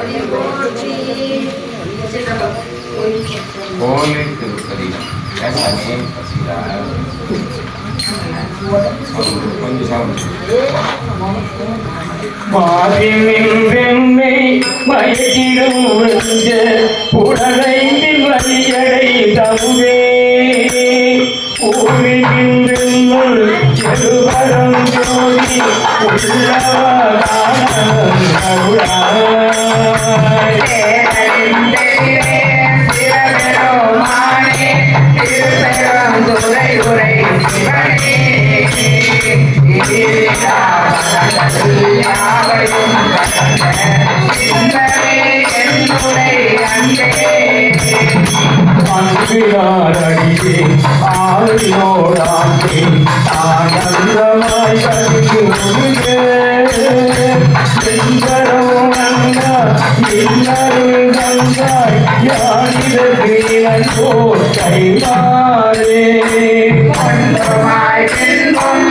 கோலை திருப்பதி ஏசாமி பசிதா கொஞ்சம் சாப்பிடு மாறினின்றென்னை மயக்கிடும் நெஞ்ச உடலைந்தில் வழியடை தமுதே ஊழிகின்றென்னுள் செருவரம் ஜோதி உள்ளவாய் அன்பினாரடியே ஆரியோடாக்கி ஆனந்தமாய் கதிக்கு முருகே செஞ்சரம் நங்கா இன்னருள் நங்காய் யானித வீரன் போர் கைமாறே கொண்டமாய் செல்வம்